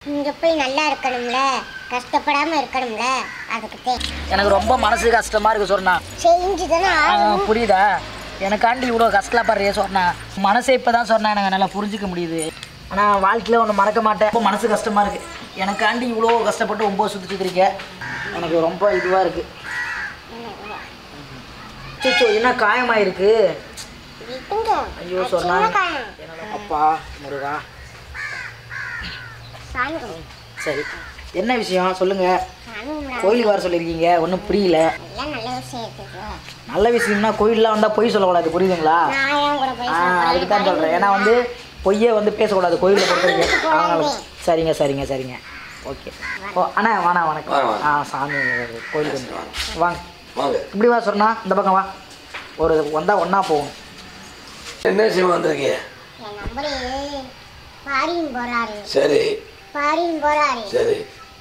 இங்க போய் நல்லா இருக்கணும்ல கஷ்டப்படாம இருக்கணும்ல அதுக்கு தே எனக்கு ரொம்ப மனசு கஷ்டமா இருக்கு சொன்னா செஞ்சு தானே ஆகணும் புரியுதா எனக்காண்டி இவ்வளோ கஷ்டப்படுறியே சொன்னா மனசே இப்போ தான் சொன்னேன் எனக்கு நல்லா புரிஞ்சுக்க முடியுது ஆனால் வாழ்க்கையில் ஒன்று மறக்க மாட்டேன் ரொம்ப மனசு கஷ்டமா இருக்கு எனக்காண்டி இவ்வளோ கஷ்டப்பட்டு ஒம்பது சுற்றிட்டு இருக்கேன் எனக்கு ரொம்ப இதுவாக இருக்கு சிச்சோ என்ன காயமாயிருக்கு விட்டுங்க ஐயோ அது சொன்னா சின்ன காயம். என்னோட அப்பா முருகா சாமி கும்பிடு. சரி என்ன விஷயம் சொல்லுங்க சாமி கும்பிடு. கோயிலுக்கு வர சொல்லியிருக்கீங்க ஒன்றும் புரியல எல்லாம் நல்ல விஷயம் இருக்குது நல்ல விஷயம்னா கோயிலெலாம் வந்தால் பொய் சொல்லக்கூடாது புரியுதுங்களா நான் ஏன் கூட போய் ஆ அதுக்கு தான் சொல்கிறேன் ஏன்னா வந்து பொய்யே வந்து பேசக்கூடாது கோயிலில் பொறுத்தவரைக்கும் அதனால சரிங்க சரிங்க சரிங்க ஓகே ஓ அண்ணா வாண்ணா வணக்கம் வாங்க, வாங்க. ஆ சாமி கோயிலுக்கு வந்து வாங்க வாங்க இப்படி வா சொன்னா இந்த பக்கம் வா ஒரு வந்தால் ஒன்றா போவோம் என்ன விஷயம் வந்திருக்கீங்க என் நம்பரு பாரின் போறாரு சரி பாரின் போறாரு சரி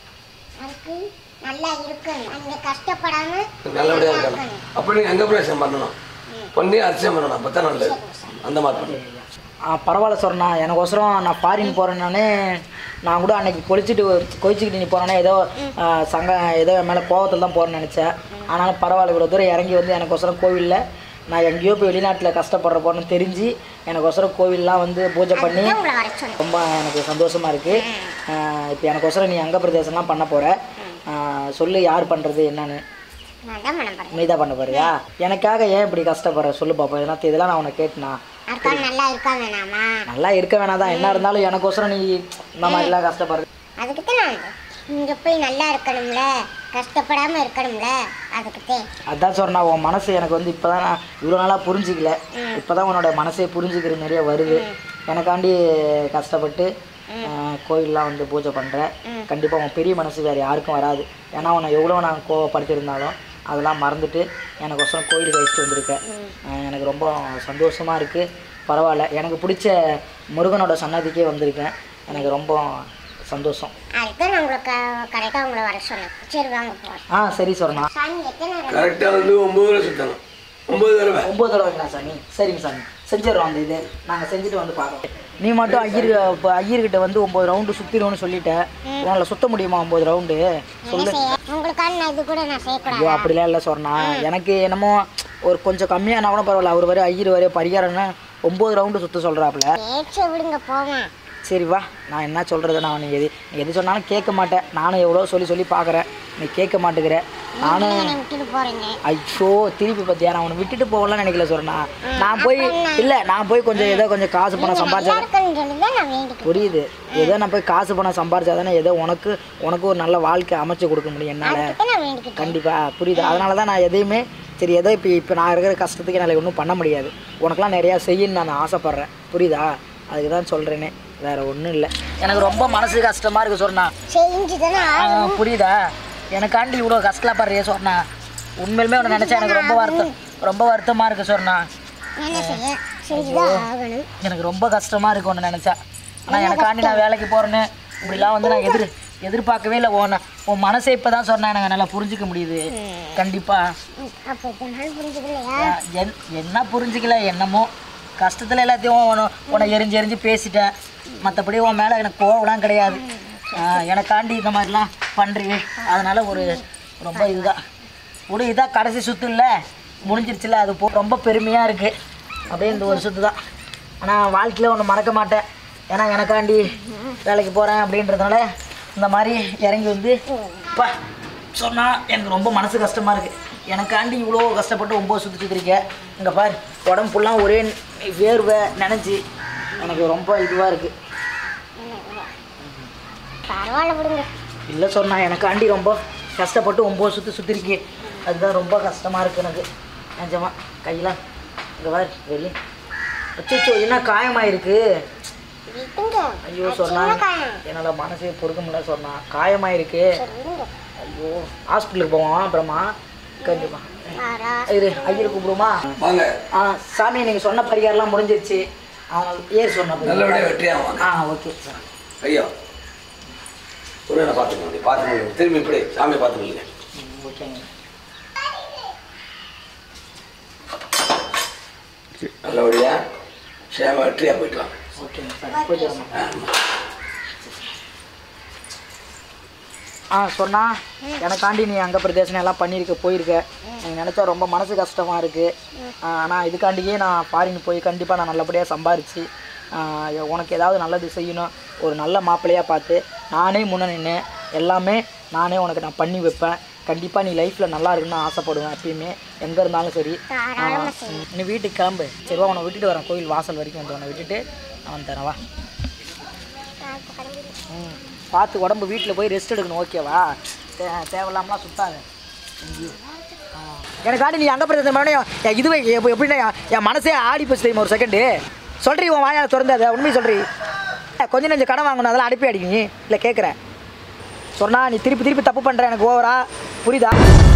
அதுக்கு நல்லா இருக்கணும் அங்க கஷ்டப்படாம நல்லபடியா நல்லா இருக்கணும் அப்ப நீங்க அங்க பிரவேசம் பண்ணணும் பண்ணி அரிசியம் பண்ணணும் அப்பதான் நல்லது அந்த மாதிரி பண்ணணும் ஆ பரவாயில்ல சொன்னா எனக்கோசரம் நான் ஃபாரின் போகிறேன்னானே நான் கூட அன்னைக்கு கொளிச்சிட்டு கொதிச்சுக்கிட்டு நீ போனேனே ஏதோ ஆ, சங்க ஏதோ என் மேலே கோவத்தில் தான் போகிறேன்னு நினச்சேன் ஆனாலும் பரவாயில்ல இவ்வளோ தூரம் இறங்கி வந்து எனக்கோசரம் கோவிலில் நான் எங்கேயோ போய் வெளிநாட்டில் கஷ்டப்படுற போறேன்னு தெரிஞ்சு எனக்கோசரம் கோவில்லாம் வந்து பூஜை பண்ணி அதுதான் உங்களை வர சொன்னேன் ரொம்ப எனக்கு சந்தோஷமா இருக்கு இப்போ எனக்கோசரம் நீ அங்க பிரதேசம்லாம் பண்ண போற ஆ, சொல்லு யார் பண்றது என்னன்னு நான் தான் பண்ண போறேன் நீ தான் பண்ண போறியா எனக்காக ஏன் இப்படி கஷ்டப்படுற சொல்லு பாப்போம் இதெல்லாம் இதெல்லாம் நான் உனக்கு கேட்டனா அக்கா நல்லா இருக்கா வேணாமா நல்லா இருக்க வேணாதான் என்ன இருந்தாலும் எனக்கோசரம் நீ இந்த மாதிரிலாம் கஷ்டப்படுற அதுக்கு தான் நான் வந்தேன். இங்க போய் நல்லா இருக்கணும்ல கஷ்டப்படாம இருக்கணும்ல அதுக்கு தான் அதான் சொன்னா உன் மனசு எனக்கு வந்து இப்போதான் நான் இவ்வளோ நாளாக புரிஞ்சிக்கல இப்போதான் உன்னோட மனசே புரிஞ்சுக்கிற நிறைய வருது எனக்காண்டி கஷ்டப்பட்டு ஆஹ், கோயில்லாம் வந்து பூஜை பண்ணுறேன் கண்டிப்பாக உன் பெரிய மனசு வேறு யாருக்கும் வராது ஏன்னா உன்னை எவ்வளோ நான் கோவப்படுத்தியிருந்தாலும் அதெல்லாம் மறந்துட்டு எனக்கொசரம் கோயிலுக்கு வச்சுட்டு வந்திருக்கேன் ஆஹ், எனக்கு ரொம்ப சந்தோஷமாக இருக்குது பரவாயில்ல எனக்கு பிடிச்ச முருகனோட சன்னதிக்கே வந்திருக்கேன் எனக்கு ரொம்ப சந்தோஷம் அதுக்கு நான் உங்களை கரெக்டாக உங்களை வர சொன்னேன் சரி வாங்க போகிறேன் ஆ சரி சொன்னா சாமி எத்தனை நேரம் கரெக்டா வந்து ஒன்பது தடவை சுத்தணும் ஒன்பது தடவை ஒம்பது தடவைங்களா சாமி சரிங்க சாமி செஞ்சிடறோம் அந்த இது நாங்கள் செஞ்சுட்டு வந்து பார்க்குறோம் நீ மட்டும் ஐயர் இப்போ ஐயர்கிட்ட வந்து ஒம்பது ரவுண்டு சுற்றிடுவோன்னு சொல்லிட்டேன் உன்னால் சுத்த முடியுமா ஒம்பது ரவுண்டு என்ன செய்ய உங்களுக்கான நான் இது கூட நான் செய்யக்கூடாது ஐயோ அப்படிலாம் இல்லை சொன்னா எனக்கு என்னமோ ஒரு கொஞ்சம் கம்மியானா கூட பரவாயில்ல அவர் வரை ஐயர் வரை பரிகாரம்னா ஒம்பது ரவுண்டு சுற்ற சொல்கிறாப்புல பேச்சை விடுங்க போவேன் சரி வா நான் என்ன சொல்கிறது நான் நீ எது நீ எது சொன்னாலும் கேட்க மாட்டேன் நானும் எவ்வளோ சொல்லி சொல்லி பார்க்குறேன் நீ கேட்க மாட்டேங்கிற நானும் என்னை விட்டுட்டு போறீங்க ஐயோ திருப்பி பார்த்தியா நான் உன்னை விட்டுட்டு போகலாம்னு நினைக்கல சொன்னா நான் போய் இல்லை நான் போய் கொஞ்சம் ஏதோ கொஞ்சம் காசு பணம் சம்பாரிச்சா இருக்குன்னு சொல்லி தான் நான் வேண்டிக்கிறேன் புரியுது ஏதோ நான் போய் காசு பணம் சம்பாரிச்சா தானே ஏதோ உனக்கு உனக்கு ஒரு நல்ல வாழ்க்கை அமைச்சு கொடுக்க முடியும் என்னால் அதுக்கு நான் வேண்டிக்கிட்டேன் கண்டிப்பாக புரியுது அதனால தான் நான் எதையுமே சரி ஏதோ இப்போ இப்போ நான் இருக்கிற கஷ்டத்துக்கு என்னால் ஒன்றும் பண்ண முடியாது உனக்கெல்லாம் நிறையா செய்யணும்னு நான் ஆசைப்பட்றேன் புரியுதா அதுக்கு தான் சொல்கிறேனே வேற ஒன்றும் இல்லை எனக்கு ரொம்ப மனசு கஷ்டமாக இருக்குது சொன்னா செஞ்சு தானே ஆ, புரியுதா எனக்காண்டி இவ்வளோ கஷ்டப்படுறியே சொன்னா உண்மையிலுமே உன்னை நினச்சா எனக்கு ரொம்ப வருத்தம் ரொம்ப வருத்தமாக இருக்குது சொன்னா என்ன செய்ய செஞ்சுதான் ஆகணும் எனக்கு ரொம்ப கஷ்டமாக இருக்கு ஒன்று நினச்சா ஆனால் எனக்காண்டி நான் வேலைக்கு போகிறேன்னு இப்படிலாம் வந்து நான் எதிர் எதிர்பார்க்கவே இல்லை உன் உன் மனசை இப்போ தான் சொன்னேன் எனக்கு நல்லா புரிஞ்சிக்க முடியுது கண்டிப்பாக அப்போ இத்தனை நாள் புரிஞ்சுக்கலையா என் என்ன புரிஞ்சிக்கல என்னமோ கஷ்டத்தில் எல்லாத்தையும் உன்னை உன்னை எரிஞ்சு எரிஞ்சு பேசிட்டேன் மற்றபடி உன் மேலே எனக்கு கோவம்லாம் கிடையாது ஆஹ் எனக்காண்டி இந்த மாதிரிலாம் பண்ணுறீங்க அதனால ஒரு ரொம்ப இதுதான் ஒரு இதான் கடைசி சுத்து இல்லை முடிஞ்சிருச்சுல அது போ ரொம்ப பெருமையாக இருக்குது அப்படியே இந்த ஒரு சுத்து தான் ஆனால் வாழ்க்கையில் ஒன்று மறக்க மாட்டேன் ஏன்னா எனக்காண்டி வேலைக்கு போகிறேன் அப்படின்றதுனால இந்த மாதிரி இறங்கி வந்து பா சொன்னால் எனக்கு ரொம்ப மனசு கஷ்டமாக இருக்குது எனக்காண்டி இவ்வளோ கஷ்டப்பட்டு ஒம்பது சுற்றிட்டு இருக்கேன் இங்கே பாரு உடம்பு ஃபுல்லாக ஒரே வேர்வை நினச்சி எனக்கு ரொம்ப இதுவாக இருக்குது பரவாயில்ல விடுங்க இல்லை சொன்னா எனக்காண்டி ரொம்ப கஷ்டப்பட்டு ஒம்பது சுற்றி சுற்றிருக்கே அதுதான் ரொம்ப கஷ்டமாக இருக்குது எனக்கு நிஜமா கையெல்லாம் இங்கே பாரு வெளியே அச்சோ என்ன காயமாயிருக்கு விட்டுங்க ஐயோ அது சொன்னா சின்ன காயம் என்னால் மனசே பொறுக்க முடியல சொன்னா காயமாயிருக்கு சரி விடுங்க ஐயோ ஹாஸ்பிட்டலுக்கு போவோம் அப்புறமா கண்டிப்பாக ஆறா இரு ஐயர் கூப்பிடுமா வாங்க ஆ சாமி நீங்கள் சொன்ன பரிகாரம்லாம் முடிஞ்சிருச்சு அதனால் ஏர் சொன்ன பரிகாரம். நல்லபடியா வெற்றியா வாங்க ஆ ஓகே சார் ஐயோ ஒரு நான் பார்த்துக்கோங்க பார்த்து முடியும் திரும்பி இப்படி சாமியை பார்த்து முடியுங்க ம், ஓகேங்க நல்லபடியா சேம வெற்றியா போயிட்டு வாங்க ஓகேங்க சார் போயிட்டு வரமா ஆமா. ஆ சொன்னா எனக்காண்டி நீ அங்கே பிரதேசம் எல்லாம் பண்ணியிருக்க போயிருக்க எனக்கு நினச்சா ரொம்ப மனசு கஷ்டமாக இருக்குது ஆனால் இதுக்காண்டியே நான் ஃபாரின் போய் கண்டிப்பாக நான் நல்லபடியாக சம்பாரித்து உனக்கு ஏதாவது நல்லது செய்யணும் ஒரு நல்ல மாப்பிள்ளையாக பார்த்து நானே முன்ன நின்று எல்லாமே நானே உனக்கு நான் பண்ணி வைப்பேன் கண்டிப்பாக நீ லைஃப்பில் நல்லா இருக்குன்னு ஆசைப்படுவேன் எப்பயுமே எங்கே இருந்தாலும் சரி ஆ, ம், நீ வீட்டுக்கு கிளம்பு சரி வா உன்னை விட்டுட்டு வரேன் கோயில் வாசல் வரைக்கும் வந்து உன்னை விட்டுட்டு நான் வந்து தரேன் வா ம் பார்த்து உடம்பு வீட்டில் போய் ரெஸ்ட் எடுக்கணும் ஓகேவா தே தேவையில்லாமலாம் சுத்தாது எங்கேயும். ஆ. எனக்காண்டி நீ அங்கே பிரதேசம் மறுபடியும் என் இதுவே எப்ப- எப்படின்னா என் என் மனசே ஆடி போச்சு தெரியுமா ஒரு செகண்டு சொல்றீ உன் வாயால் திறந்து அதை உண்மையை சொல்றீ கொஞ்சம் நெஞ்சம் கடன் வாங்கணும் அதெல்லாம் அனுப்பி அடிக்க நீ இல்லை கேட்குறேன் சொன்னா நீ திருப்பி திருப்பி தப்பு பண்ணுற எனக்கு ஓவரா புரியுதா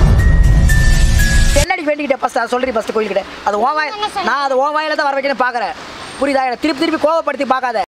என்னடி வேண்டிக்கிட்டே ஃபஸ்ட் அதை சொல்றீ ஃபஸ்ட்டு கோயில்கிட்ட அது ஓ வாய் நான் அது ஓ வாயில தான் வர வைக்கணும்னு பார்க்குறேன் புரியுதா என்னை திருப்பி திருப்பி கோவப்படுத்தி பார்க்காத